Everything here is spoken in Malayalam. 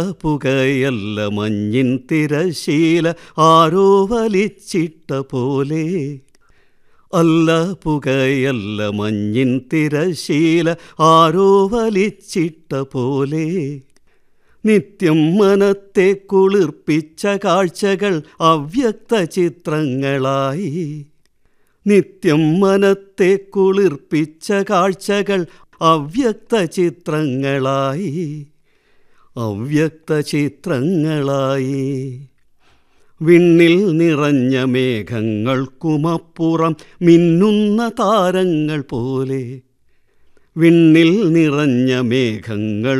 പുകയല്ല മഞ്ഞിൻ തിരശീല ആരോ വലിച്ചിട്ട പോലെ അല്ല പുകയല്ല മഞ്ഞിൻ തിരശീല ആരോ വലിച്ചിട്ട പോലെ നിത്യം മനത്തെ കുളിർപ്പിച്ച കാഴ്ചകൾ അവ്യക്ത ചിത്രങ്ങളായി നിത്യം മനത്തെ കുളിർപ്പിച്ച കാഴ്ചകൾ അവ്യക്ത ചിത്രങ്ങളായി അവ്യക്ത ചിത്രങ്ങളായി വിണ്ണിൽ നിറഞ്ഞ മേഘങ്ങൾക്കുമപ്പുറം മിന്നുന്ന താരങ്ങൾ പോലെ വിണ്ണിൽ നിറഞ്ഞ മേഘങ്ങൾ